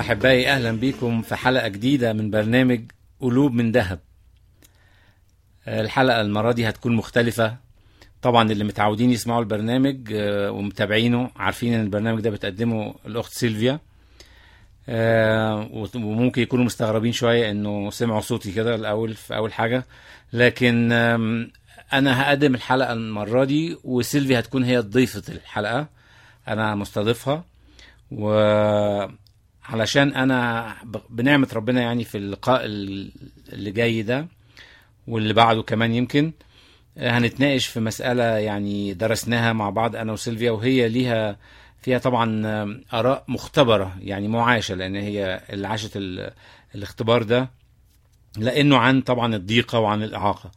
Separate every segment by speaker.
Speaker 1: أحبائي أهلا بكم في حلقة جديدة من برنامج قلوب من ذهب الحلقة المرة دي هتكون مختلفة طبعا اللي متعودين يسمعوا البرنامج آه، ومتابعينه عارفين ان البرنامج ده بتقدمه الأخت سيلفيا آه، وممكن يكونوا مستغربين شوية انه سمعوا صوتي كده الأول في أول حاجة لكن آم، أنا هقدم الحلقة المرة دي وسيلفيا هتكون هي ضيفة الحلقة أنا مستضيفها وعلشان انا ب- بنعمه ربنا يعني في اللقاء ال- اللي جاي ده واللي بعده كمان يمكن آه، هنتناقش في مساله يعني درسناها مع بعض انا وسيلفيا وهي ليها فيها طبعا آم، اراء مختبره يعني معاشه لان هي اللي عاشت ال- الاختبار ده لانه عن طبعا الضيقه وعن الاعاقه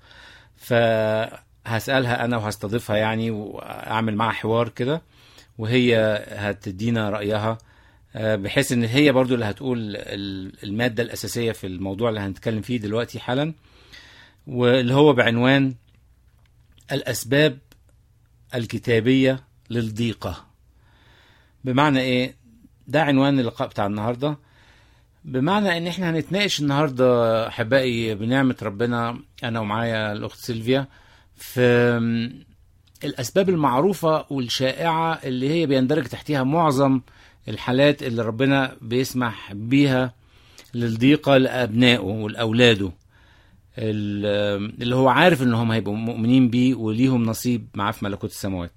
Speaker 1: فهسالها انا وهستضيفها يعني واعمل معها حوار كده وهي هتدينا رايها آه، بحيث ان هي برضو اللي هتقول ال- الماده الاساسيه في الموضوع اللي هنتكلم فيه دلوقتي حالا واللي هو بعنوان الاسباب الكتابيه للضيقه بمعنى ايه ده عنوان اللقاء بتاع النهارده بمعنى ان احنا هنتناقش النهارده احبائي بنعمه ربنا انا ومعايا الاخت سيلفيا في الاسباب المعروفه والشائعه اللي هي بيندرج تحتها معظم الحالات اللي ربنا بيسمح بيها للضيقه لابنائه ولاولاده ال- اللي هو عارف ان هم هيبقوا مؤمنين بيه وليهم نصيب معاه في ملكوت السماوات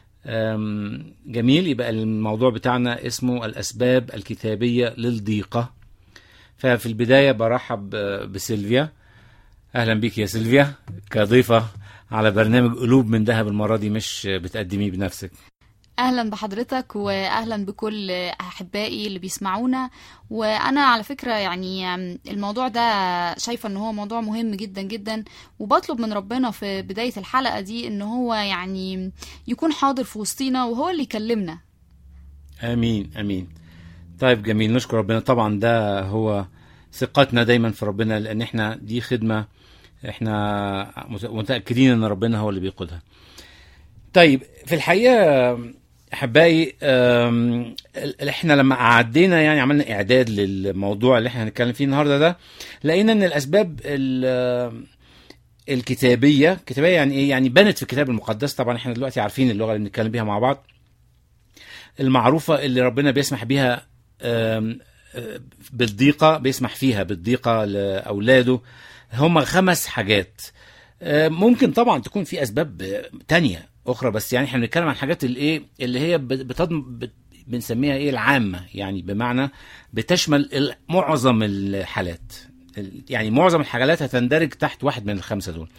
Speaker 1: أم، جميل يبقى الموضوع بتاعنا اسمه الاسباب الكتابيه للضيقه ففي البدايه برحب ب- بسيلفيا اهلا بيك يا سيلفيا كضيفه على برنامج قلوب من ذهب المره دي مش بتقدميه بنفسك
Speaker 2: اهلا بحضرتك واهلا بكل احبائي اللي بيسمعونا وانا على فكره يعني الموضوع ده شايفه ان هو موضوع مهم جدا جدا وبطلب من ربنا في بدايه الحلقه دي ان هو يعني يكون حاضر في وسطينا وهو اللي يكلمنا
Speaker 1: امين امين طيب جميل نشكر ربنا طبعا ده هو ثقتنا دايما في ربنا لان احنا دي خدمه احنا مت- متاكدين ان ربنا هو اللي بيقودها طيب في الحقيقه احبائي أم، ال- احنا لما عدينا يعني عملنا اعداد للموضوع اللي احنا هنتكلم فيه النهارده ده لقينا ان الاسباب ال- الكتابيه كتابيه يعني ايه يعني بنت في الكتاب المقدس طبعا احنا دلوقتي عارفين اللغه اللي بنتكلم بيها مع بعض المعروفة اللي ربنا بيسمح بيها آم، آه، بالضيقة بيسمح فيها بالضيقة لأولاده هم خمس حاجات آه، ممكن طبعا تكون في أسباب آه، تانية أخرى بس يعني احنا بنتكلم عن حاجات اللي إيه اللي هي بت- بتضم بت- بنسميها إيه العامة يعني بمعنى بتشمل ال- معظم الحالات ال- يعني معظم الحالات هتندرج تحت واحد من الخمسة دول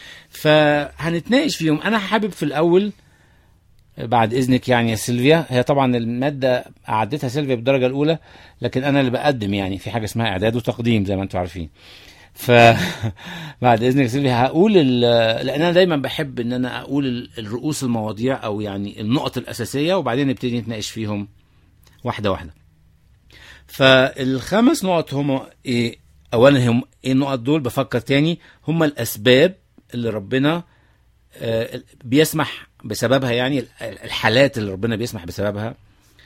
Speaker 1: فهنتناقش فيهم أنا حابب في الأول بعد اذنك يعني يا سيلفيا هي طبعا الماده اعدتها سيلفيا بالدرجه الاولى لكن انا اللي بقدم يعني في حاجه اسمها اعداد وتقديم زي ما انتم عارفين ف بعد اذنك يا سيلفيا هقول ال- لان انا دايما بحب ان انا اقول ال- الرؤوس المواضيع او يعني النقط الاساسيه وبعدين نبتدي نتناقش فيهم واحده واحده فالخمس نقط هم ايه اولا هم ايه النقط دول بفكر تاني هم الاسباب اللي ربنا آه، بيسمح بسببها يعني ال- الحالات اللي ربنا بيسمح بسببها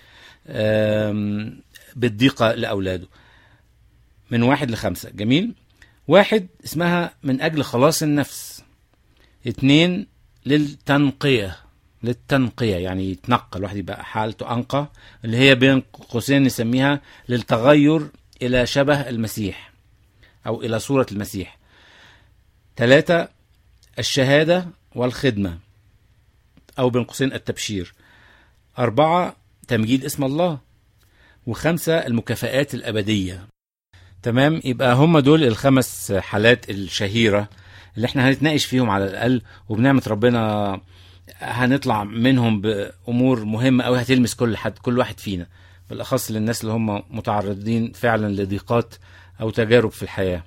Speaker 1: آم، بالضيقة لأولاده من واحد لخمسة جميل واحد اسمها من أجل خلاص النفس اتنين للتنقية للتنقية يعني يتنقى الواحد يبقى حالته أنقى اللي هي بين قوسين نسميها للتغير إلى شبه المسيح أو إلى صورة المسيح ثلاثة الشهادة والخدمة أو بين قوسين التبشير أربعة تمجيد اسم الله وخمسة المكافآت الأبدية تمام يبقى هم دول الخمس حالات الشهيرة اللي احنا هنتناقش فيهم على الأقل وبنعمة ربنا هنطلع منهم بأمور مهمة أوي هتلمس كل حد كل واحد فينا بالأخص للناس اللي هم متعرضين فعلا لضيقات أو تجارب في الحياة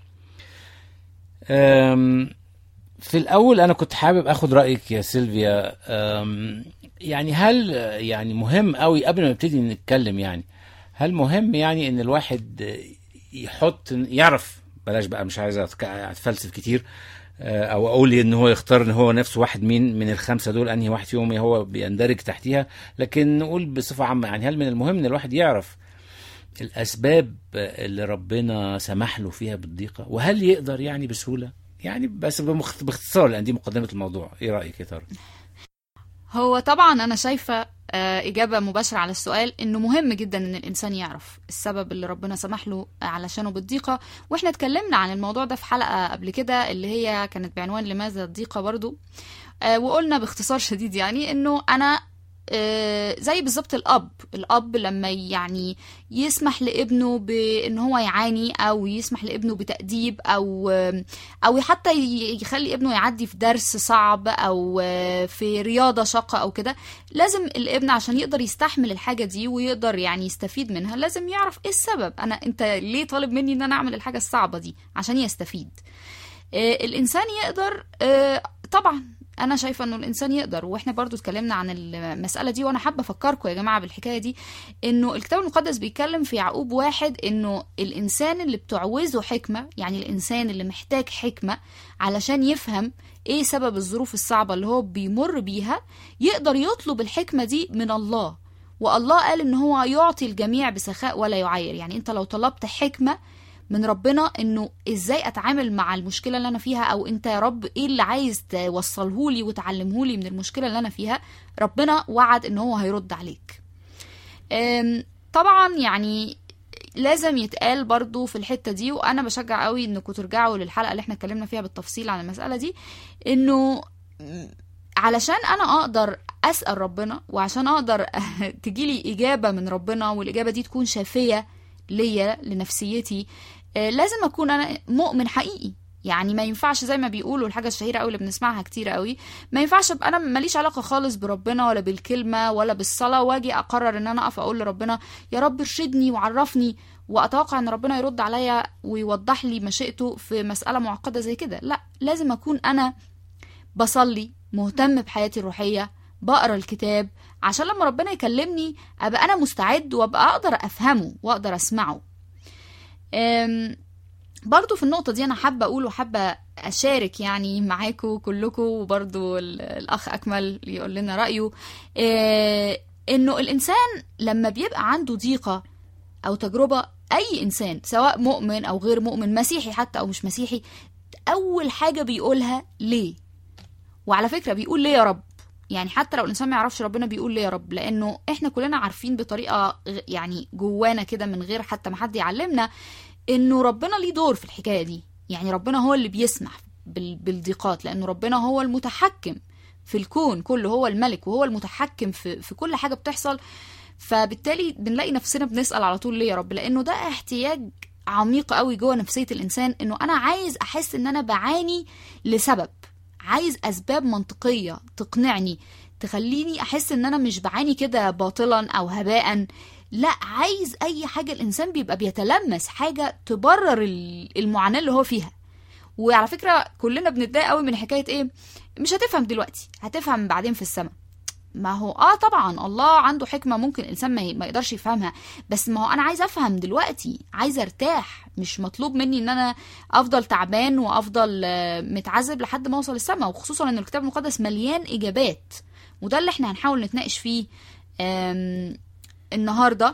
Speaker 1: أم، في الاول انا كنت حابب اخد رايك يا سيلفيا أم، يعني هل يعني مهم قوي قبل ما نبتدي نتكلم يعني هل مهم يعني ان الواحد يحط يعرف بلاش بقى مش عايز أتك- اتفلسف كتير آه، او اقول ان هو يختار ان هو نفسه واحد مين من الخمسه دول انهي واحد فيهم هو بيندرج تحتيها لكن نقول بصفه عامه يعني هل من المهم ان الواحد يعرف الاسباب اللي ربنا سمح له فيها بالضيقه وهل يقدر يعني بسهوله يعني بس بمخ- باختصار لان دي مقدمه الموضوع ايه رايك يا ترى
Speaker 2: هو طبعا انا شايفه آه، اجابه مباشره على السؤال انه مهم جدا ان الانسان يعرف السبب اللي ربنا سمح له علشانه بالضيقه واحنا اتكلمنا عن الموضوع ده في حلقه قبل كده اللي هي كانت بعنوان لماذا الضيقه برضو آه، وقلنا باختصار شديد يعني انه انا آه، زي بالظبط الاب الاب لما يعني يسمح لابنه بان هو يعاني او يسمح لابنه بتاديب او او حتى ي- يخلي ابنه يعدي في درس صعب او آه، في رياضه شاقه او كده لازم الابن عشان يقدر يستحمل الحاجه دي ويقدر يعني يستفيد منها لازم يعرف ايه السبب انا انت ليه طالب مني ان انا اعمل الحاجه الصعبه دي عشان يستفيد آه، الانسان يقدر آه، طبعا انا شايفه انه الانسان يقدر واحنا برضو اتكلمنا عن المساله دي وانا حابه افكركم يا جماعه بالحكايه دي انه الكتاب المقدس بيتكلم في يعقوب واحد انه الانسان اللي بتعوزه حكمه يعني الانسان اللي محتاج حكمه علشان يفهم ايه سبب الظروف الصعبه اللي هو بيمر بيها يقدر يطلب الحكمه دي من الله والله قال ان هو يعطي الجميع بسخاء ولا يعير يعني انت لو طلبت حكمه من ربنا انه ازاي اتعامل مع المشكله اللي انا فيها او انت يا رب ايه اللي عايز توصله لي وتعلمه لي من المشكله اللي انا فيها ربنا وعد ان هو هيرد عليك أم، طبعا يعني لازم يتقال برضو في الحتة دي وانا بشجع قوي انكم ترجعوا للحلقة اللي احنا اتكلمنا فيها بالتفصيل عن المسألة دي انه م، علشان انا اقدر اسأل ربنا وعشان اقدر تجيلي اجابة من ربنا والاجابة دي تكون شافية ليا لنفسيتي آه، لازم اكون انا مؤمن حقيقي يعني ما ينفعش زي ما بيقولوا الحاجه الشهيره قوي اللي بنسمعها كتير قوي ما ينفعش ابقى انا ماليش علاقه خالص بربنا ولا بالكلمه ولا بالصلاه واجي اقرر ان انا اقف اقول لربنا يا رب ارشدني وعرفني واتوقع ان ربنا يرد عليا ويوضح لي مشيئته في مساله معقده زي كده لا لازم اكون انا بصلي مهتم بحياتي الروحيه بقرا الكتاب عشان لما ربنا يكلمني ابقى انا مستعد وابقى اقدر افهمه واقدر اسمعه أم، برضو في النقطة دي أنا حابة أقول وحابة أشارك يعني معاكم كلكم وبرضو ال- الأخ أكمل يقول لنا رأيه إيه إنه الإنسان لما بيبقى عنده ضيقة أو تجربة أي إنسان سواء مؤمن أو غير مؤمن مسيحي حتى أو مش مسيحي أول حاجة بيقولها ليه وعلى فكرة بيقول ليه يا رب يعني حتى لو الانسان ما يعرفش ربنا بيقول ليه يا رب لانه احنا كلنا عارفين بطريقه غ- يعني جوانا كده من غير حتى ما حد يعلمنا انه ربنا ليه دور في الحكايه دي يعني ربنا هو اللي بيسمح بال- بالضيقات لانه ربنا هو المتحكم في الكون كله هو الملك وهو المتحكم في في كل حاجه بتحصل فبالتالي بنلاقي نفسنا بنسال على طول ليه يا رب لانه ده احتياج عميق قوي جوه نفسيه الانسان انه انا عايز احس ان انا بعاني لسبب عايز اسباب منطقيه تقنعني تخليني احس ان انا مش بعاني كده باطلا او هباء لا عايز اي حاجه الانسان بيبقى بيتلمس حاجه تبرر ال- المعاناه اللي هو فيها وعلى فكره كلنا بنتضايق قوي من حكايه ايه مش هتفهم دلوقتي هتفهم بعدين في السماء ما هو اه طبعا الله عنده حكمه ممكن الانسان ما ي- ما يقدرش يفهمها بس ما هو انا عايز افهم دلوقتي عايز ارتاح مش مطلوب مني ان انا افضل تعبان وافضل آه، متعذب لحد ما اوصل السماء وخصوصا ان الكتاب المقدس مليان اجابات وده اللي احنا هنحاول نتناقش فيه آم، النهارده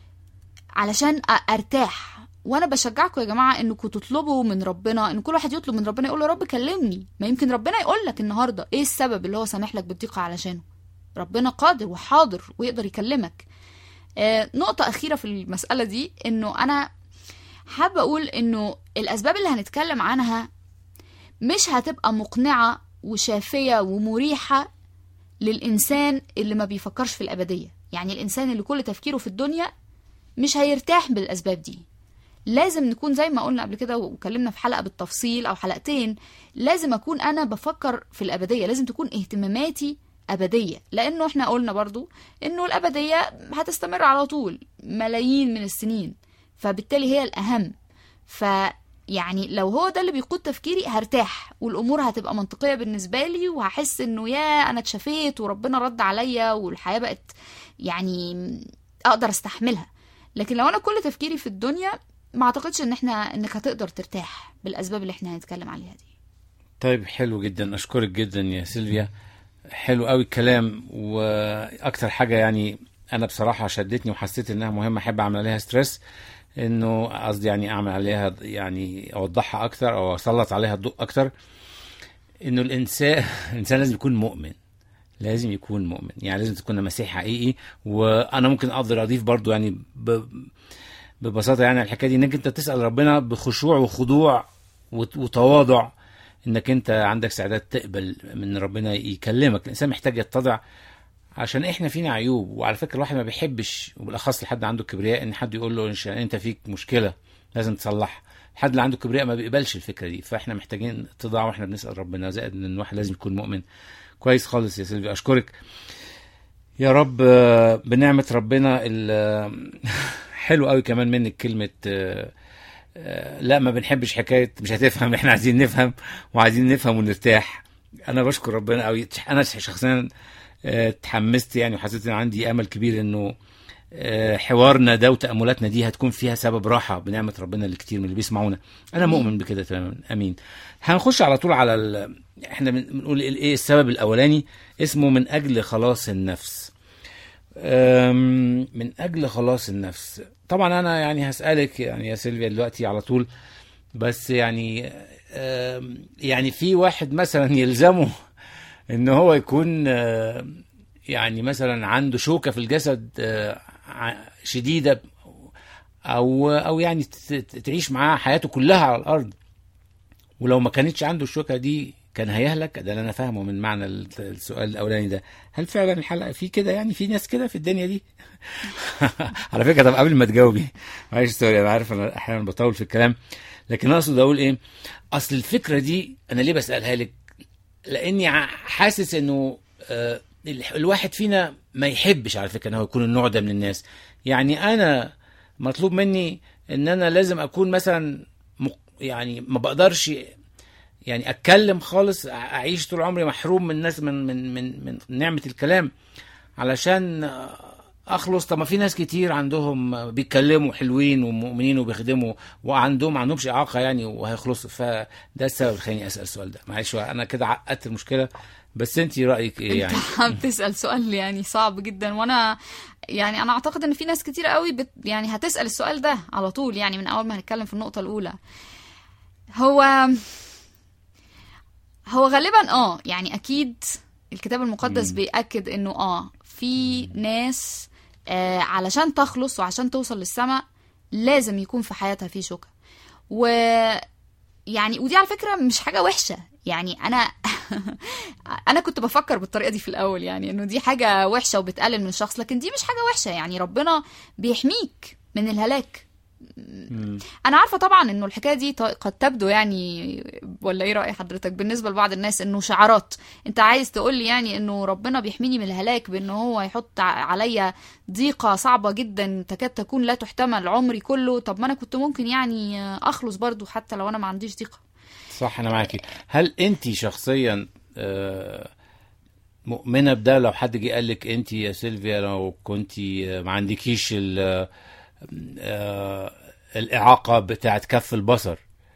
Speaker 2: علشان أ- ارتاح وانا بشجعكم يا جماعه انكم تطلبوا من ربنا ان كل واحد يطلب من ربنا يقول له يا رب كلمني ما يمكن ربنا يقول لك النهارده ايه السبب اللي هو سامح لك بالضيقه علشانه ربنا قادر وحاضر ويقدر يكلمك آه نقطه اخيره في المساله دي انه انا حابه اقول انه الاسباب اللي هنتكلم عنها مش هتبقى مقنعه وشافيه ومريحه للانسان اللي ما بيفكرش في الابديه يعني الانسان اللي كل تفكيره في الدنيا مش هيرتاح بالاسباب دي لازم نكون زي ما قلنا قبل كده واتكلمنا في حلقه بالتفصيل او حلقتين لازم اكون انا بفكر في الابديه لازم تكون اهتماماتي ابديه لانه احنا قلنا برضو انه الابديه هتستمر على طول ملايين من السنين فبالتالي هي الاهم ف يعني لو هو ده اللي بيقود تفكيري هرتاح والامور هتبقى منطقيه بالنسبه لي وهحس انه يا انا اتشفيت وربنا رد عليا والحياه بقت يعني اقدر استحملها لكن لو انا كل تفكيري في الدنيا ما اعتقدش ان احنا انك هتقدر ترتاح بالاسباب اللي احنا هنتكلم عليها دي
Speaker 1: طيب حلو جدا اشكرك جدا يا سيلفيا حلو قوي الكلام واكتر حاجه يعني انا بصراحه شدتني وحسيت انها مهمه احب اعمل عليها ستريس انه قصدي يعني اعمل عليها يعني اوضحها اكتر او اسلط عليها الضوء اكتر انه الانسان الانسان لازم يكون مؤمن لازم يكون مؤمن يعني لازم تكون مسيحي حقيقي وانا ممكن اقدر اضيف برضو يعني ب... ببساطه يعني الحكايه دي انك انت تسال ربنا بخشوع وخضوع وت- وتواضع انك انت عندك استعداد تقبل من ربنا يكلمك الانسان محتاج يتضع عشان احنا فينا عيوب وعلى فكره الواحد ما بيحبش وبالاخص لحد عنده كبرياء ان حد يقول له إنش- انت فيك مشكله لازم تصلحها الحد اللي عنده كبرياء ما بيقبلش الفكره دي فاحنا محتاجين اتضاع واحنا بنسال ربنا زائد ان الواحد لازم يكون مؤمن كويس خالص يا سيلفي اشكرك يا رب آه، بنعمه ربنا ال- آه، حلو قوي كمان منك كلمه آه، آه، لا ما بنحبش حكايه مش هتفهم احنا عايزين نفهم وعايزين نفهم ونرتاح انا بشكر ربنا قوي انا شخصيا آه، اتحمست يعني وحسيت ان عندي امل كبير انه آه، حوارنا ده وتاملاتنا دي هتكون فيها سبب راحه بنعمه ربنا لكتير من اللي بيسمعونا انا
Speaker 2: آمين.
Speaker 1: مؤمن بكده تماما امين هنخش على طول على ال... احنا بن- بنقول ايه السبب الاولاني اسمه من اجل خلاص النفس أم، من اجل خلاص النفس طبعا انا يعني هسالك يعني يا سيلفيا دلوقتي على طول بس يعني أم، يعني في واحد مثلا يلزمه ان هو يكون آه، يعني مثلا عنده شوكه في الجسد آه، ع- شديده او او يعني ت- ت- تعيش معاه حياته كلها على الارض ولو ما كانتش عنده الشوكه دي كان هيهلك ده اللي انا فاهمه من معنى ال- السؤال الاولاني ده هل فعلا الحلقه في كده يعني في ناس كده في الدنيا دي على فكره طب قبل ما تجاوبي معلش سوري انا عارف انا احيانا بطول في الكلام لكن أنا اقصد اقول ايه اصل الفكره دي انا ليه بسالها لك لاني ع- حاسس انه آه، ال- الواحد فينا ما يحبش على فكره ان هو يكون النوع ده من الناس يعني انا مطلوب مني ان انا لازم اكون مثلا مق- يعني ما بقدرش يعني اتكلم خالص أع- اعيش طول عمري محروم من الناس من من من من نعمه الكلام علشان آه، اخلص طب ما في ناس كتير عندهم آه، بيتكلموا حلوين ومؤمنين وبيخدموا وعندهم ما عندهمش اعاقه يعني وهيخلصوا فده السبب اللي خليني اسال السؤال ده معلش انا كده عقدت المشكله بس انت رايك ايه يعني
Speaker 2: انت بتسأل سؤال يعني صعب جدا وانا يعني انا اعتقد ان في ناس كتير قوي بت يعني هتسأل السؤال ده على طول يعني من اول ما هنتكلم في النقطة الاولى هو هو غالبا اه يعني اكيد الكتاب المقدس
Speaker 1: مم.
Speaker 2: بيأكد انه اه في ناس آه علشان تخلص وعشان توصل للسماء لازم يكون في حياتها في شوكة و يعني ودي على فكرة مش حاجة وحشة يعني أنا أنا كنت بفكر بالطريقة دي في الأول يعني إنه دي حاجة وحشة وبتقلل من الشخص لكن دي مش حاجة وحشة يعني ربنا بيحميك من الهلاك
Speaker 1: مم.
Speaker 2: انا عارفه طبعا انه الحكايه دي ط- قد تبدو يعني ولا ايه راي حضرتك بالنسبه لبعض الناس انه شعارات انت عايز تقول لي يعني انه ربنا بيحميني من الهلاك بان هو يحط ع- عليا ضيقه صعبه جدا تكاد تكون لا تحتمل عمري كله طب ما انا كنت ممكن يعني اخلص برضو حتى لو انا ما عنديش ضيقه
Speaker 1: صح انا معاكي هل انت شخصيا آه، مؤمنه بده لو حد جه قال لك انت يا سيلفيا لو كنت ما عندكيش ال- آه، الاعاقه بتاعت كف البصر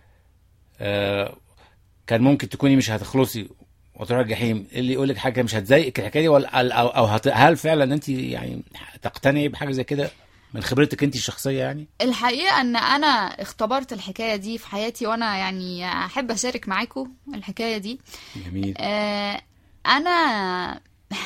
Speaker 1: آه، كان ممكن تكوني مش هتخلصي وتروحي الجحيم اللي يقول لك حاجه مش هتضايقك الحكايه دي ولا او, أو هت- هل فعلا انت يعني تقتنعي بحاجه زي كده من خبرتك انت الشخصيه يعني
Speaker 2: الحقيقه ان انا اختبرت الحكايه دي في حياتي وانا يعني احب اشارك معاكم الحكايه دي
Speaker 1: جميل
Speaker 2: آه، انا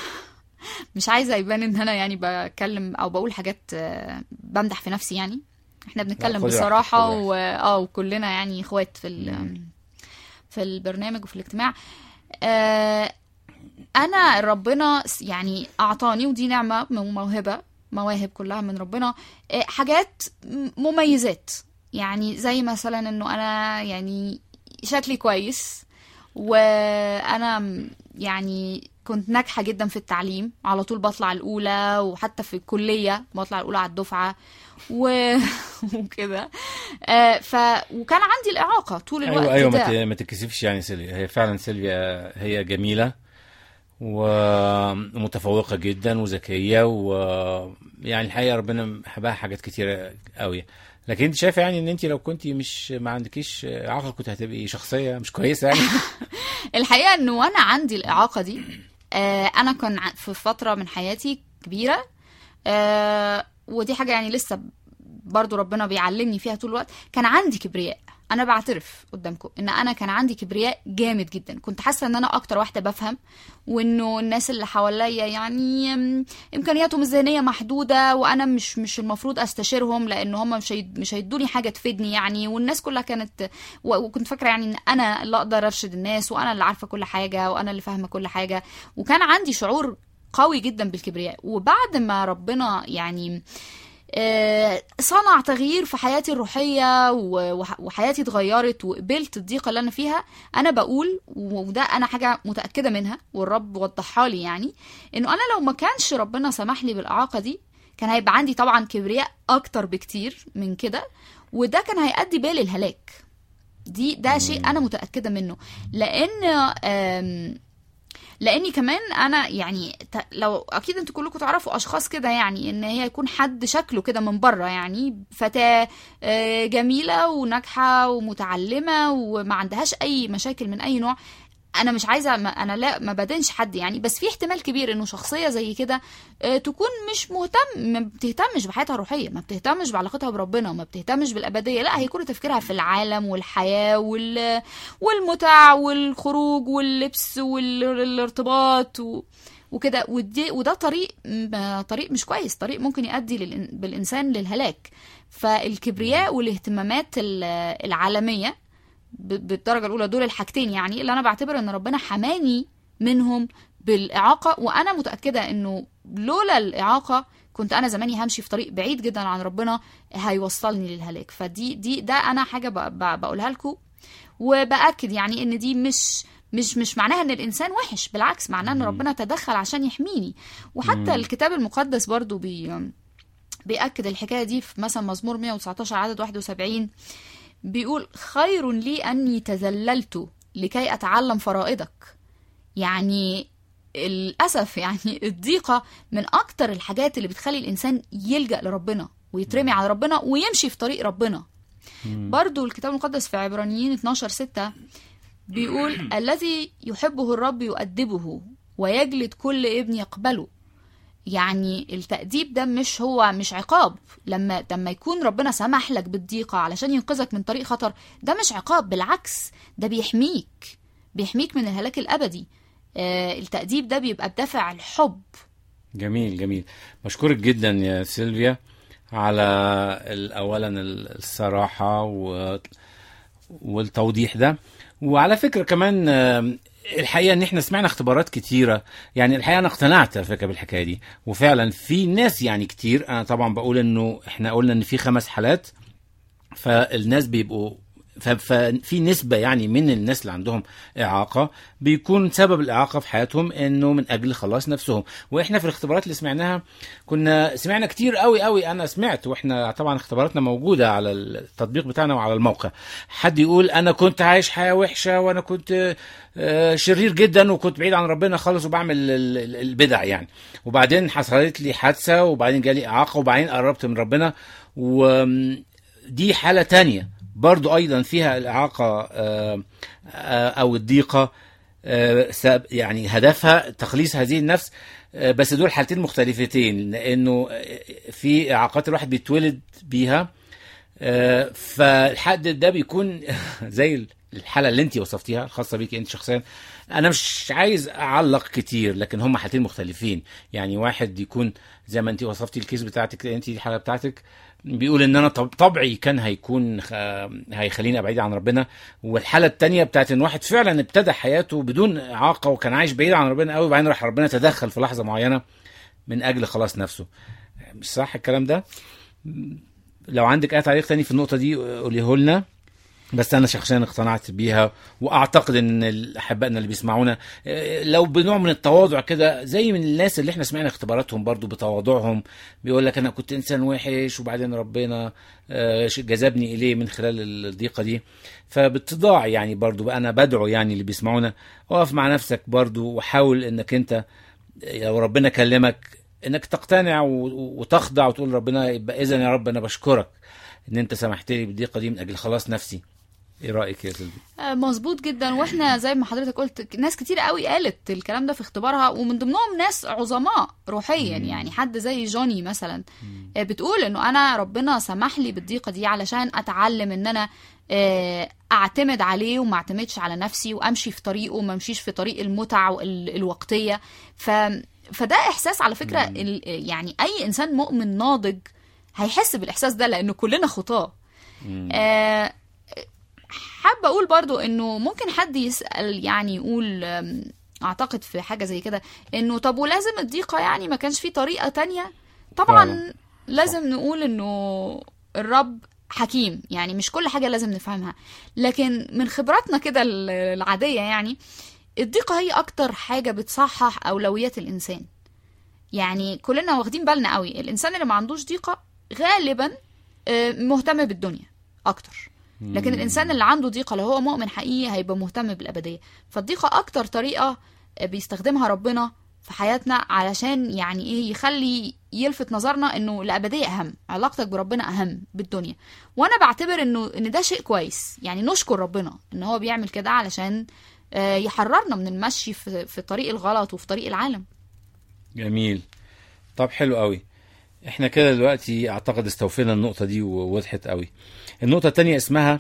Speaker 2: مش عايزه يبان ان انا يعني بتكلم او بقول حاجات آه، بمدح في نفسي يعني احنا بنتكلم
Speaker 1: خدي راحتك،
Speaker 2: بصراحه
Speaker 1: خدي
Speaker 2: و... اه وكلنا يعني اخوات في ال...
Speaker 1: مم.
Speaker 2: في البرنامج وفي الاجتماع آه، انا ربنا س- يعني اعطاني ودي نعمه وموهبه مواهب كلها من ربنا آه، حاجات م- مميزات يعني زي مثلا انه انا يعني شكلي كويس وانا م- يعني كنت ناجحه جدا في التعليم على طول بطلع الاولى وحتى في الكليه بطلع الاولى على الدفعه و... وكده آه، ف وكان عندي الاعاقه طول الوقت
Speaker 1: ايوه ايوه
Speaker 2: ده
Speaker 1: ما ت- ما تتكسفش يعني سيلفيا هي فعلا سيلفيا هي جميله ومتفوقه جدا وذكيه ويعني الحقيقه ربنا حبها حاجات كتيره قوي لكن انت شايفه يعني ان انت لو كنت مش ما عندكيش اعاقه كنت هتبقي شخصيه مش كويسه يعني
Speaker 2: الحقيقه انه وانا عندي الاعاقه دي آه، انا كان ع- في فتره من حياتي كبيره آه ودي حاجه يعني لسه برضو ربنا بيعلمني فيها طول الوقت كان عندي كبرياء انا بعترف قدامكم ان انا كان عندي كبرياء جامد جدا كنت حاسه ان انا اكتر واحده بفهم وانه الناس اللي حواليا يعني ام، امكانياتهم الذهنيه محدوده وانا مش مش المفروض استشيرهم لان هم مش هيد- مش هيدوني حاجه تفيدني يعني والناس كلها كانت و- وكنت فاكره يعني ان انا اللي اقدر ارشد الناس وانا اللي عارفه كل حاجه وانا اللي فاهمه كل حاجه وكان عندي شعور قوي جدا بالكبرياء وبعد ما ربنا يعني آه، صنع تغيير في حياتي الروحية و- وح- وحياتي اتغيرت وقبلت الضيقة اللي أنا فيها أنا بقول وده أنا حاجة متأكدة منها والرب وضحها لي يعني إنه أنا لو ما كانش ربنا سمح لي بالإعاقة دي كان هيبقى عندي طبعا كبرياء أكتر بكتير من كده وده كان هيؤدي بيا للهلاك دي ده شيء أنا متأكدة منه لأن آم، لاني كمان انا يعني ت- لو اكيد انتوا كلكم تعرفوا اشخاص كده يعني ان هي يكون حد شكله كده من بره يعني فتاه آه، جميله وناجحه ومتعلمه وما عندهاش اي مشاكل من اي نوع انا مش عايزه ما انا لا ما بدنش حد يعني بس في احتمال كبير انه شخصيه زي كده آه، تكون مش مهتم ما بتهتمش بحياتها الروحيه ما بتهتمش بعلاقتها بربنا ما بتهتمش بالابديه لا هي كل تفكيرها في العالم والحياه وال والمتع والخروج واللبس والارتباط و... وكده ودي وده طريق م- طريق مش كويس طريق ممكن يؤدي للإن... بالانسان للهلاك فالكبرياء والاهتمامات ال- العالميه ب- بالدرجه الاولى دول الحاجتين يعني اللي انا بعتبر ان ربنا حماني منهم بالاعاقه وانا متاكده انه لولا الاعاقه كنت انا زماني همشي في طريق بعيد جدا عن ربنا هيوصلني للهلاك فدي دي ده انا حاجه ب- ب- بقولها لكم وباكد يعني ان دي مش مش مش معناها ان الانسان وحش بالعكس معناها ان ربنا تدخل عشان يحميني وحتى الكتاب المقدس برضو بي بيأكد الحكايه دي في مثلا مزمور 119 عدد 71 بيقول خير لي اني تذللت لكي اتعلم فرائضك يعني للاسف يعني الضيقه من اكتر الحاجات اللي بتخلي الانسان يلجا لربنا ويترمي على ربنا ويمشي في طريق ربنا برضو الكتاب المقدس في عبرانيين 12 6 بيقول الذي يحبه الرب يؤدبه ويجلد كل ابن يقبله يعني التأديب ده مش هو مش عقاب لما لما يكون ربنا سمح لك بالضيقة علشان ينقذك من طريق خطر ده مش عقاب بالعكس ده بيحميك بيحميك من الهلاك الأبدي آه التأديب ده بيبقى بدافع الحب
Speaker 1: جميل جميل بشكرك جدا يا سيلفيا على ال- اولا ال- الصراحه و... والتوضيح ده وعلى فكره كمان آم، الحقيقه ان احنا سمعنا اختبارات كتيره يعني الحقيقه انا اقتنعت على فكره بالحكايه دي وفعلا في ناس يعني كتير انا طبعا بقول انه احنا قلنا ان في خمس حالات فالناس بيبقوا ف- ففي نسبة يعني من الناس اللي عندهم إعاقة بيكون سبب الإعاقة في حياتهم إنه من أجل خلاص نفسهم وإحنا في الاختبارات اللي سمعناها كنا سمعنا كتير قوي قوي أنا سمعت وإحنا طبعا اختباراتنا موجودة على التطبيق بتاعنا وعلى الموقع حد يقول أنا كنت عايش حياة وحشة وأنا كنت آه، شرير جدا وكنت بعيد عن ربنا خالص وبعمل ال- ال- البدع يعني وبعدين حصلت لي حادثة وبعدين جالي إعاقة وبعدين قربت من ربنا ودي حالة تانية برضو أيضا فيها الإعاقة آه، آه، أو الضيقة آه، سب- يعني هدفها تخليص هذه النفس آه، بس دول حالتين مختلفتين لأنه آه، في إعاقات الواحد بيتولد بيها آه، فالحد ده بيكون زي الحاله اللي انت وصفتيها الخاصه بيك انت شخصيا انا مش عايز اعلق كتير لكن هم حالتين مختلفين يعني واحد يكون زي ما انت وصفتي الكيس بتاعتك انت الحاله بتاعتك بيقول ان انا طب- طبعي كان هيكون خ- هيخليني ابعد عن ربنا والحاله التانية بتاعت ان واحد فعلا ابتدى حياته بدون اعاقه وكان عايش بعيد عن ربنا قوي وبعدين راح ربنا تدخل في لحظه معينه من اجل خلاص نفسه مش صح الكلام ده لو عندك اي تعليق تاني في النقطه دي قوليه لنا بس انا شخصيا اقتنعت بيها واعتقد ان احبائنا اللي بيسمعونا آه، لو بنوع من التواضع كده زي من الناس اللي احنا سمعنا اختباراتهم برضو بتواضعهم بيقول لك انا كنت انسان وحش وبعدين ربنا آه، جذبني اليه من خلال الضيقه دي فباتضاع يعني برضو بقى انا بدعو يعني اللي بيسمعونا اقف مع نفسك برضو وحاول انك انت لو ربنا كلمك انك تقتنع و- وتخضع وتقول ربنا يبقى اذا يا رب انا بشكرك ان انت سمحت لي بالضيقه دي من اجل خلاص نفسي ايه رايك يا سيلفي
Speaker 2: آه، مظبوط جدا واحنا زي ما حضرتك قلت ناس كتير قوي قالت الكلام ده في اختبارها ومن ضمنهم ناس عظماء روحيا يعني حد زي جوني مثلا آه، بتقول انه انا ربنا سمح لي بالضيقه دي علشان اتعلم ان انا آه، اعتمد عليه وما اعتمدش على نفسي وامشي في طريقه وما امشيش في طريق المتع ال- الوقتيه ف فده احساس على فكره ال- يعني اي انسان مؤمن ناضج هيحس بالاحساس ده لانه كلنا خطاه آه، حابة أقول برضو إنه ممكن حد يسأل يعني يقول أم، أعتقد في حاجة زي كده إنه طب ولازم الضيقة يعني ما كانش في طريقة تانية طبعا
Speaker 1: فعلا.
Speaker 2: لازم نقول إنه الرب حكيم يعني مش كل حاجة لازم نفهمها لكن من خبراتنا كده ال- العادية يعني الضيقة هي أكتر حاجة بتصحح أولويات الإنسان يعني كلنا واخدين بالنا قوي الإنسان اللي ما عندوش ضيقة غالبا آه، مهتم بالدنيا أكتر لكن الانسان اللي عنده ضيقه لو هو مؤمن حقيقي هيبقى مهتم بالابديه فالضيقه اكتر طريقه بيستخدمها ربنا في حياتنا علشان يعني ايه يخلي يلفت نظرنا انه الابديه اهم علاقتك بربنا اهم بالدنيا وانا بعتبر انه ان ده شيء كويس يعني نشكر ربنا ان هو بيعمل كده علشان آه، يحررنا من المشي في في طريق الغلط وفي طريق العالم
Speaker 1: جميل طب حلو قوي احنا كده دلوقتي اعتقد استوفينا النقطة دي ووضحت قوي النقطة التانية اسمها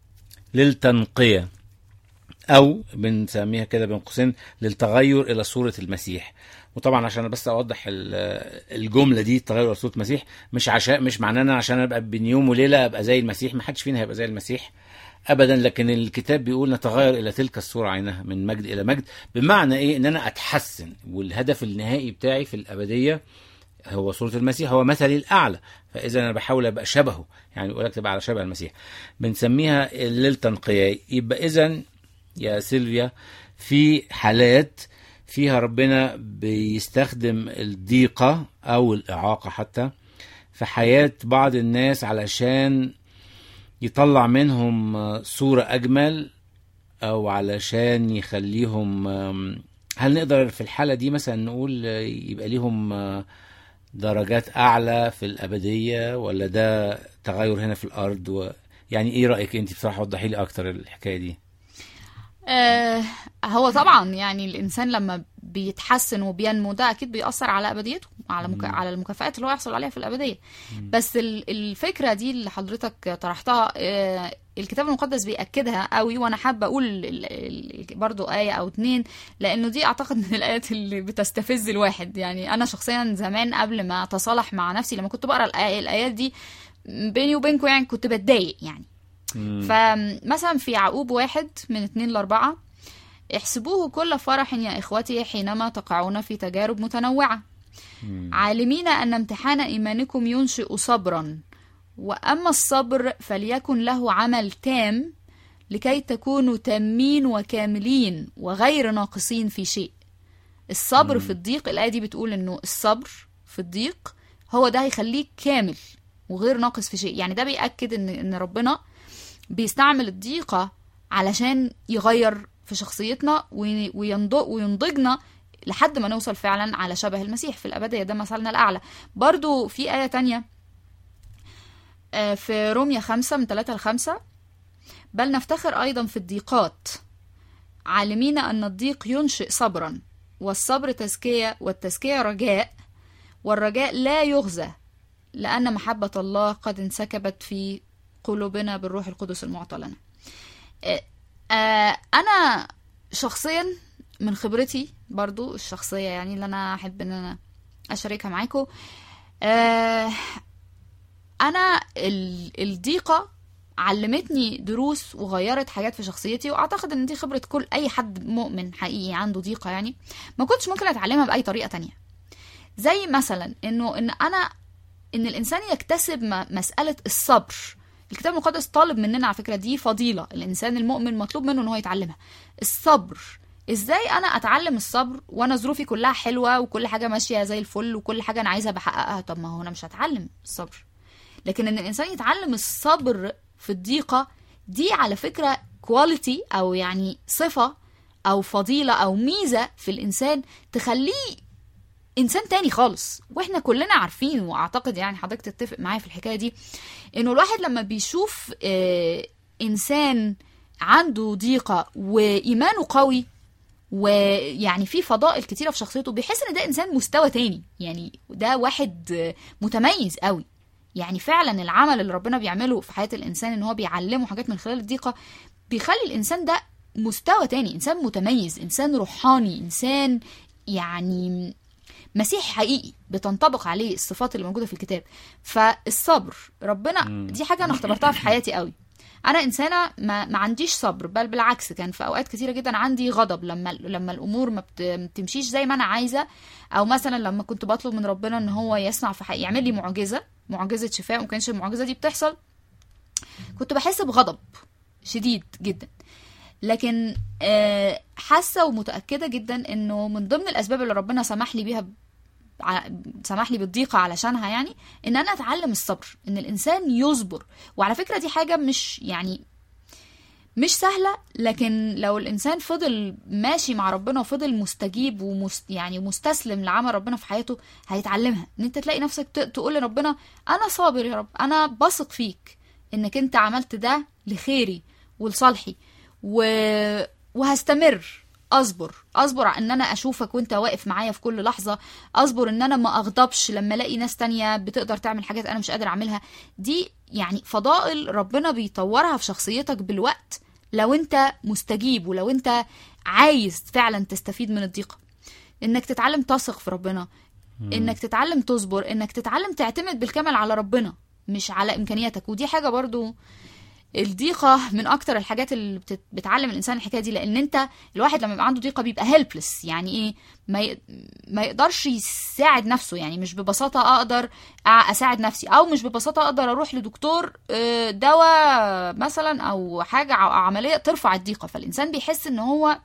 Speaker 1: للتنقية او بنسميها كده بين قوسين للتغير الى صورة المسيح وطبعا عشان بس اوضح ال- الجملة دي التغير الى صورة المسيح مش عشان مش معنانا عشان ابقى بين يوم وليلة ابقى زي المسيح ما حدش فينا هيبقى زي المسيح ابدا لكن الكتاب بيقول نتغير الى تلك الصوره عينها من مجد الى مجد بمعنى ايه ان انا اتحسن والهدف النهائي بتاعي في الابديه هو صوره المسيح هو مثلي الاعلى فاذا انا بحاول ابقى شبهه يعني يقول لك تبقى على شبه المسيح بنسميها للتنقيه يبقى اذا يا سيلفيا في حالات فيها ربنا بيستخدم الضيقه او الاعاقه حتى في حياه بعض الناس علشان يطلع منهم آه، صورة أجمل أو علشان يخليهم آم، هل نقدر في الحالة دي مثلا نقول آه، يبقى ليهم آه، درجات أعلى في الأبدية ولا ده تغير هنا في الأرض و... يعني إيه رأيك أنت بصراحة وضحي لي أكتر الحكاية دي
Speaker 2: آه هو طبعا يعني الانسان لما بيتحسن وبينمو ده اكيد بيأثر على ابديته على مكا... على المكافآت اللي هو يحصل عليها في الابديه بس ال- الفكره دي اللي حضرتك طرحتها آه الكتاب المقدس بيأكدها قوي وانا حابه اقول ال- ال- برضو آية او اتنين لانه دي اعتقد من الايات اللي بتستفز الواحد يعني انا شخصيا زمان قبل ما اتصالح مع نفسي لما كنت بقرا الآي- الايات دي بيني وبينكم يعني كنت بتضايق يعني فمثلا في يعقوب واحد من اتنين لأربعة احسبوه كل فرح يا إخوتي حينما تقعون في تجارب متنوعة عالمين أن امتحان إيمانكم ينشئ صبرا وأما الصبر فليكن له عمل تام لكي تكونوا تامين وكاملين وغير ناقصين في شيء الصبر في الضيق الآية دي بتقول إنه الصبر في الضيق هو ده هيخليك كامل وغير ناقص في شيء يعني ده بيأكد إن إن ربنا بيستعمل الضيقة علشان يغير في شخصيتنا وي- وينض- وينضجنا لحد ما نوصل فعلا على شبه المسيح في الأبدية ده مثلنا الأعلى برضو في آية تانية آه، في روميا خمسة من ثلاثة لخمسة بل نفتخر أيضا في الضيقات عالمين أن الضيق ينشئ صبرا والصبر تزكية والتزكية رجاء والرجاء لا يغزى لأن محبة الله قد انسكبت في قلوبنا بالروح القدس المعطى لنا آه، آه، أنا شخصيا من خبرتي برضو الشخصية يعني اللي أنا أحب أن أنا أشاركها معاكم آه، أنا ال- الضيقة علمتني دروس وغيرت حاجات في شخصيتي واعتقد ان دي خبرة كل اي حد مؤمن حقيقي عنده ضيقة يعني ما كنتش ممكن اتعلمها باي طريقة تانية زي مثلا انه ان انا ان الانسان يكتسب م- مسألة الصبر الكتاب المقدس طالب مننا على فكرة دي فضيلة الانسان المؤمن مطلوب منه ان هو يتعلمها الصبر ازاي انا اتعلم الصبر وانا ظروفي كلها حلوة وكل حاجة ماشية زي الفل وكل حاجة انا عايزة بحققها طب ما هو انا مش هتعلم الصبر لكن ان الانسان يتعلم الصبر في الضيقه دي على فكره كواليتي او يعني صفه او فضيله او ميزه في الانسان تخليه انسان تاني خالص واحنا كلنا عارفين واعتقد يعني حضرتك تتفق معايا في الحكايه دي انه الواحد لما بيشوف آه انسان عنده ضيقه وايمانه قوي ويعني في فضائل كتيره في شخصيته بيحس ان ده انسان مستوى تاني يعني ده واحد آه، متميز قوي يعني فعلا العمل اللي ربنا بيعمله في حياه الانسان ان هو بيعلمه حاجات من خلال الضيقه بيخلي الانسان ده مستوى تاني انسان متميز انسان روحاني انسان يعني مسيح حقيقي بتنطبق عليه الصفات اللي موجوده في الكتاب فالصبر ربنا دي حاجه انا اختبرتها في حياتي قوي انا انسانه ما, ما عنديش صبر بل بالعكس كان في اوقات كتيره جدا عندي غضب لما لما الامور ما بت- ما بتمشيش زي ما انا عايزه او مثلا لما كنت بطلب من ربنا ان هو يصنع في حقيقي يعمل لي معجزه معجزه شفاء وما كانش المعجزه دي بتحصل كنت بحس بغضب شديد جدا لكن آه، حاسه ومتاكده جدا انه من ضمن الاسباب اللي ربنا سمح لي بيها ع- سمح لي بالضيقه علشانها يعني ان انا اتعلم الصبر ان الانسان يصبر وعلى فكره دي حاجه مش يعني مش سهله لكن لو الانسان فضل ماشي مع ربنا وفضل مستجيب ومست يعني مستسلم لعمل ربنا في حياته هيتعلمها ان انت تلاقي نفسك ت- تقول لربنا انا صابر يا رب انا بثق فيك انك انت عملت ده لخيري ولصالحي و... وهستمر اصبر اصبر على ان انا اشوفك وانت واقف معايا في كل لحظه اصبر ان انا ما اغضبش لما الاقي ناس تانية بتقدر تعمل حاجات انا مش قادر اعملها دي يعني فضائل ربنا بيطورها في شخصيتك بالوقت لو انت مستجيب ولو انت عايز فعلا تستفيد من الضيقه انك تتعلم تثق في ربنا انك تتعلم تصبر انك تتعلم تعتمد بالكامل على ربنا مش على امكانياتك ودي حاجه برضو الضيقه من اكتر الحاجات اللي بتت- بتعلم الانسان الحكايه دي لان انت الواحد لما يبقى عنده ضيقه بيبقى هيلبلس يعني ايه ما ي... ما يقدرش يساعد نفسه يعني مش ببساطه اقدر أ- اساعد نفسي او مش ببساطه اقدر اروح لدكتور آه، دواء مثلا او حاجه او عمليه ترفع الضيقه فالانسان بيحس ان هو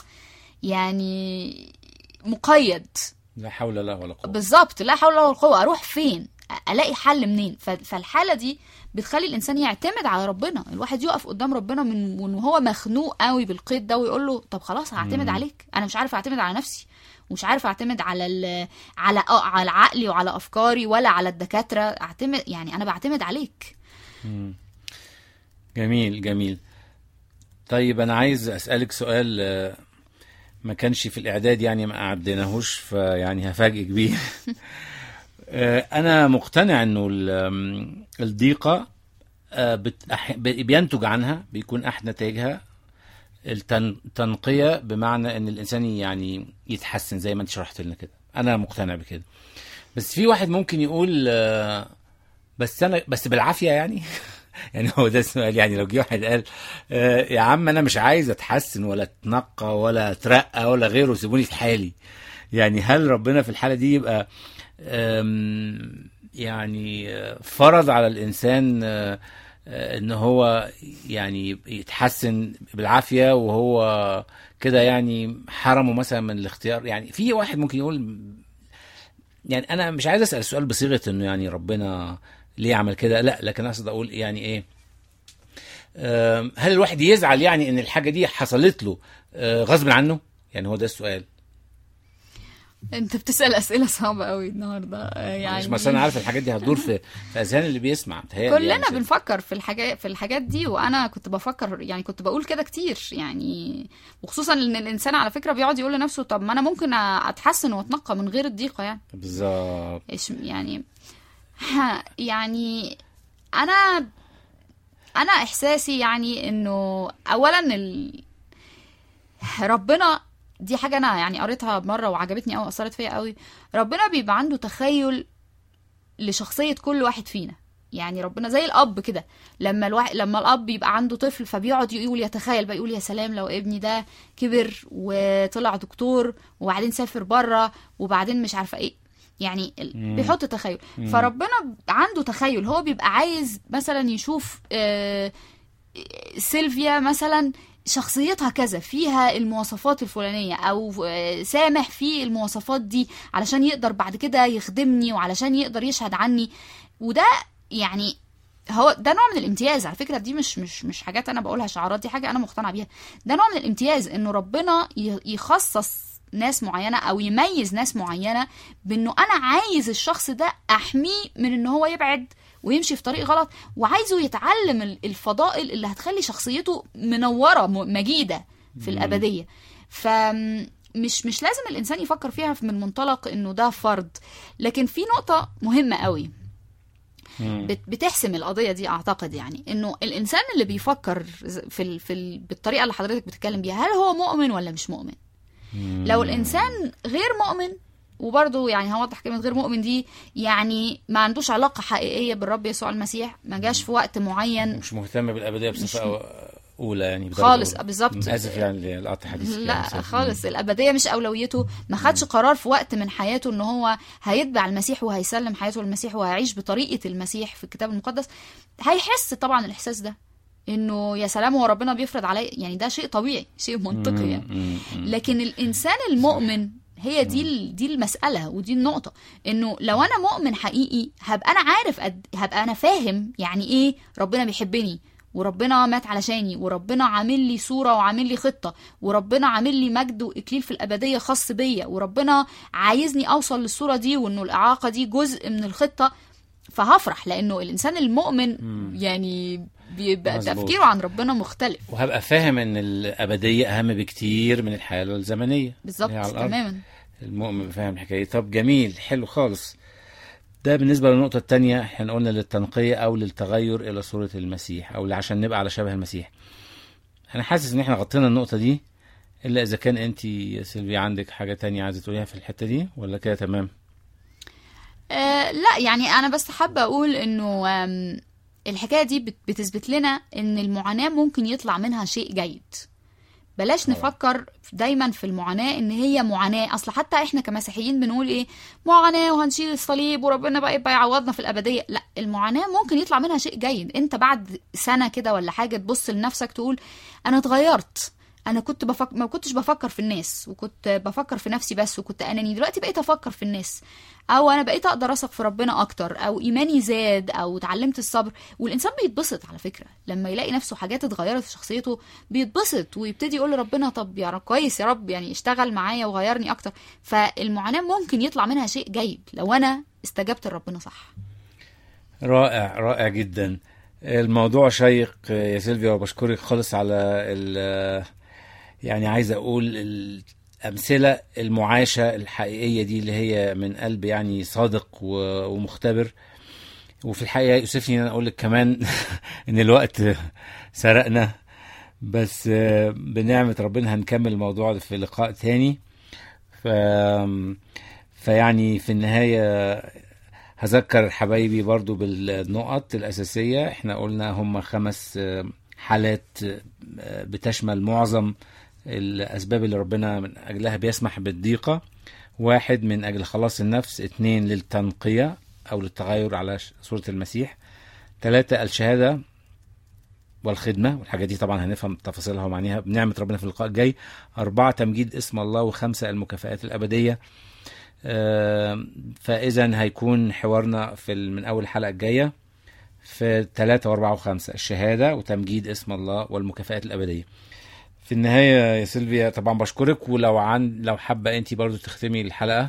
Speaker 2: يعني مقيد
Speaker 1: لا حول لا ولا قوه
Speaker 2: بالظبط لا حول ولا قوه اروح فين الاقي حل منين ف- فالحاله دي بتخلي الانسان يعتمد على ربنا الواحد يقف قدام ربنا من من وهو مخنوق قوي بالقيد ده ويقول له طب خلاص هعتمد عليك انا مش عارف اعتمد على نفسي ومش عارف اعتمد على ال على آه، على عقلي وعلى افكاري ولا على الدكاتره اعتمد يعني انا بعتمد عليك
Speaker 1: جميل جميل طيب انا عايز اسالك سؤال آه، ما كانش في الاعداد يعني ما عديناهوش فيعني هفاجئك بيه آه، انا مقتنع انه ال- آم، الضيقه آه، بت- أح- ب- بينتج عنها بيكون احد نتائجها التن- التنقيه بمعنى ان الانسان يعني يتحسن زي ما انت شرحت لنا كده انا مقتنع بكده بس في واحد ممكن يقول آه، بس انا بس بالعافيه يعني يعني هو ده السؤال يعني لو جه واحد قال آه، يا عم انا مش عايز اتحسن ولا اتنقى ولا اترقى ولا غيره سيبوني في حالي يعني هل ربنا في الحاله دي يبقى آم، يعني آه، فرض على الانسان آه، آه، ان هو يعني يتحسن بالعافيه وهو كده يعني حرمه مثلا من الاختيار يعني في واحد ممكن يقول يعني انا مش عايز اسال السؤال بصيغه انه يعني ربنا ليه عمل كده لا لكن اقصد اقول يعني ايه آم، هل الواحد يزعل يعني ان الحاجه دي حصلت له آه، غصب عنه يعني هو ده السؤال
Speaker 2: انت بتسال اسئله صعبه قوي النهارده آه،
Speaker 1: يعني
Speaker 2: يعني
Speaker 1: مش مثلا عارف الحاجات دي هتدور في في اذهان اللي بيسمع متهيألي
Speaker 2: كلنا
Speaker 1: يعني
Speaker 2: بنفكر في الحاجات في الحاجات دي وانا كنت بفكر يعني كنت بقول كده كتير يعني وخصوصا ان الانسان على فكره بيقعد يقول لنفسه طب ما انا ممكن اتحسن واتنقى من غير الضيقه يعني
Speaker 1: بالظبط
Speaker 2: ايش يعني ها يعني انا انا احساسي يعني انه اولا ال... ربنا دي حاجه انا يعني قريتها مره وعجبتني قوي اثرت فيا قوي ربنا بيبقى عنده تخيل لشخصيه كل واحد فينا يعني ربنا زي الاب كده لما الواحد لما الاب يبقى عنده طفل فبيقعد يقول يتخيل بقى يقول يا سلام لو ابني ده كبر وطلع دكتور وبعدين سافر بره وبعدين مش عارفه ايه يعني ال-
Speaker 1: مم.
Speaker 2: بيحط تخيل فربنا عنده تخيل هو بيبقى عايز مثلا يشوف آه، سيلفيا مثلا شخصيتها كذا فيها المواصفات الفلانية أو آه، سامح في المواصفات دي علشان يقدر بعد كده يخدمني وعلشان يقدر يشهد عني وده يعني هو ده نوع من الامتياز على فكرة دي مش مش مش حاجات أنا بقولها شعارات دي حاجة أنا مقتنعة بيها ده نوع من الامتياز إنه ربنا ي- يخصص ناس معينة أو يميز ناس معينة بإنه أنا عايز الشخص ده أحميه من إن هو يبعد ويمشي في طريق غلط وعايزه يتعلم ال- الفضائل اللي هتخلي شخصيته منوره م- مجيده في الابديه فمش مش لازم الانسان يفكر فيها من منطلق انه ده فرض لكن في نقطه مهمه قوي
Speaker 1: مم.
Speaker 2: بت- بتحسم القضيه دي اعتقد يعني انه الانسان اللي بيفكر ز- في ال... في ال... بالطريقه اللي حضرتك بتتكلم بيها هل هو مؤمن ولا مش مؤمن
Speaker 1: مم.
Speaker 2: لو الانسان غير مؤمن وبرضه يعني هوضح كلمه غير مؤمن دي يعني ما عندوش علاقه حقيقيه بالرب يسوع المسيح ما جاش في وقت معين
Speaker 1: مش مهتم بالابديه بصفه أو- اولى يعني بدرجة
Speaker 2: خالص
Speaker 1: أولى.
Speaker 2: بالظبط
Speaker 1: اسف يعني لقطع حديثك
Speaker 2: لا
Speaker 1: يعني، آسف.
Speaker 2: خالص الابديه مش اولويته ما خدش قرار في وقت من حياته ان هو هيتبع المسيح وهيسلم حياته للمسيح وهيعيش بطريقه المسيح في الكتاب المقدس هيحس طبعا الاحساس ده انه يا سلام هو ربنا بيفرض عليا يعني ده شيء طبيعي شيء منطقي يعني
Speaker 1: مم. مم.
Speaker 2: لكن الانسان المؤمن هي دي ال- دي المساله ودي النقطه انه لو انا مؤمن حقيقي هبقى انا عارف قد هبقى انا فاهم يعني ايه ربنا بيحبني وربنا مات علشاني وربنا عامل لي صوره وعامل لي خطه وربنا عامل لي مجد واكليل في الابديه خاص بيا وربنا عايزني اوصل للصوره دي وانه الاعاقه دي جزء من الخطه فهفرح لانه الانسان المؤمن يعني بيبقى
Speaker 1: مظبوط.
Speaker 2: تفكيره عن ربنا مختلف
Speaker 1: وهبقى فاهم ان الابديه اهم بكتير من الحياه الزمنيه
Speaker 2: بالظبط
Speaker 1: اللي هي على الأرض.
Speaker 2: تماما
Speaker 1: المؤمن فاهم الحكايه طب جميل حلو خالص ده بالنسبه للنقطه الثانيه احنا قلنا للتنقيه او للتغير الى صوره المسيح او عشان نبقى على شبه المسيح انا حاسس ان احنا غطينا النقطه دي الا اذا كان انت يا سيلفي عندك حاجه تانية عايزه تقوليها في الحته دي ولا كده تمام
Speaker 2: آه لا يعني انا بس حابه اقول انه آم، الحكايه دي بت- بتثبت لنا ان المعاناه ممكن يطلع منها شيء جيد بلاش
Speaker 1: طبعا.
Speaker 2: نفكر دايما في المعاناه ان هي معاناه اصل حتى احنا كمسيحيين بنقول ايه معاناه وهنشيل الصليب وربنا بقى يبقى يعوضنا في الابديه لا المعاناه ممكن يطلع منها شيء جيد انت بعد سنه كده ولا حاجه تبص لنفسك تقول انا اتغيرت انا كنت بفكر ما كنتش بفكر في الناس وكنت بفكر في نفسي بس وكنت اناني دلوقتي بقيت افكر في الناس او انا بقيت اقدر اثق في ربنا اكتر او ايماني زاد او اتعلمت الصبر والانسان بيتبسط على فكره لما يلاقي نفسه حاجات اتغيرت في شخصيته بيتبسط ويبتدي يقول لربنا طب يا رب كويس يا رب يعني اشتغل معايا وغيرني اكتر فالمعاناه ممكن يطلع منها شيء جيد لو انا استجبت لربنا صح
Speaker 1: رائع رائع جدا الموضوع شيق يا سيلفيا وبشكرك خالص على ال يعني عايز اقول الامثله المعاشه الحقيقيه دي اللي هي من قلب يعني صادق و- ومختبر وفي الحقيقه يؤسفني ان انا اقول لك كمان ان الوقت سرقنا بس بنعمه ربنا هنكمل الموضوع في لقاء تاني ف فيعني في النهايه هذكر حبايبي برضو بالنقط الأساسية احنا قلنا هم خمس آه، حالات آه، بتشمل معظم الأسباب اللي ربنا من أجلها بيسمح بالضيقة واحد من أجل خلاص النفس اتنين للتنقية أو للتغير على ش- صورة المسيح ثلاثة الشهادة والخدمة والحاجات دي طبعا هنفهم تفاصيلها ومعنيها بنعمة ربنا في اللقاء الجاي أربعة تمجيد اسم الله وخمسة المكافآت الأبدية آم، فاذا هيكون حوارنا في ال- من اول الحلقه الجايه في ثلاثة وأربعة وخمسة الشهادة وتمجيد اسم الله والمكافآت الأبدية في النهاية يا سيلفيا طبعا بشكرك ولو عن لو حابة أنت برضو تختمي الحلقة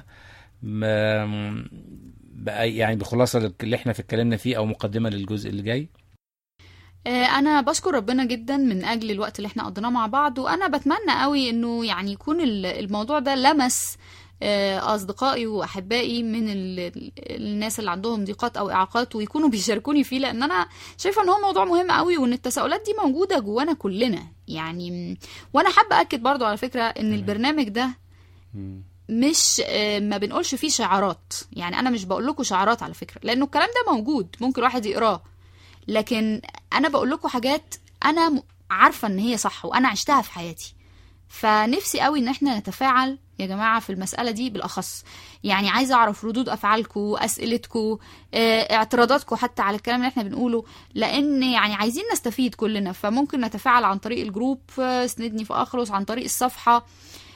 Speaker 1: م- بأي يعني بخلاصة اللي احنا في اتكلمنا فيه أو مقدمة للجزء اللي جاي
Speaker 2: آه، انا بشكر ربنا جدا من اجل الوقت اللي احنا قضيناه مع بعض وانا بتمنى قوي انه يعني يكون ال- الموضوع ده لمس آه، اصدقائي واحبائي من ال- ال- الناس اللي عندهم ضيقات او اعاقات ويكونوا بيشاركوني فيه لان انا شايفه ان هو موضوع مهم قوي وان التساؤلات دي موجوده جوانا كلنا يعني م- وانا حابه اكد برضو على فكره ان البرنامج ده مش آه، ما بنقولش فيه شعارات يعني انا مش بقول لكم شعارات على فكره لانه الكلام ده موجود ممكن الواحد يقراه لكن انا بقول لكم حاجات انا م- عارفه ان هي صح وانا عشتها في حياتي فنفسي قوي ان احنا نتفاعل يا جماعه في المساله دي بالاخص يعني عايزه اعرف ردود افعالكم اسئلتكم اه اعتراضاتكم حتى على الكلام اللي احنا بنقوله لان يعني عايزين نستفيد كلنا فممكن نتفاعل عن طريق الجروب آه، سندني في اخلص عن طريق الصفحه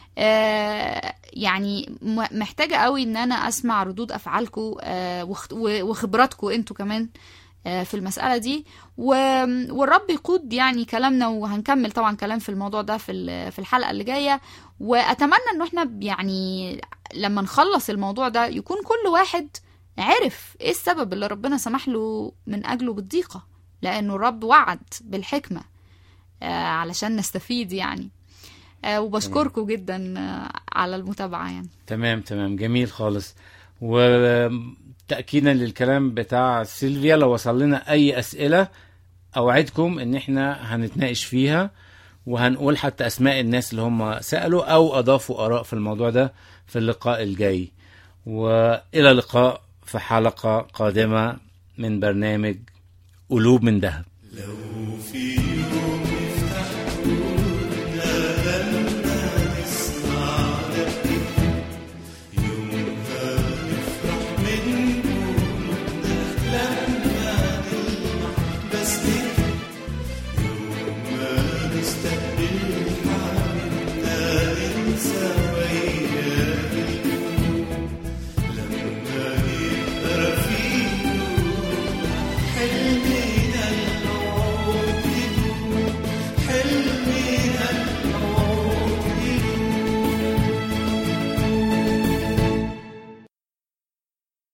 Speaker 2: آه، يعني م- محتاجة قوي ان انا اسمع ردود افعالكم وخبراتكم انتوا كمان آه، في المسألة دي و- والرب يقود يعني كلامنا وهنكمل طبعا كلام في الموضوع ده في ال- في الحلقة اللي جاية واتمنى ان احنا يعني لما نخلص الموضوع ده يكون كل واحد عرف ايه السبب اللي ربنا سمح له من اجله بالضيقه لانه الرب وعد بالحكمه آه، علشان نستفيد يعني آه، وبشكركم جدا آه، على المتابعه يعني
Speaker 1: تمام تمام جميل خالص وتأكيدا للكلام بتاع سيلفيا لو وصل لنا أي أسئلة أوعدكم إن إحنا هنتناقش فيها وهنقول حتى أسماء الناس اللي هم سألوا أو أضافوا آراء في الموضوع ده في اللقاء الجاي وإلى اللقاء في حلقة قادمة من برنامج قلوب من ذهب
Speaker 3: لو في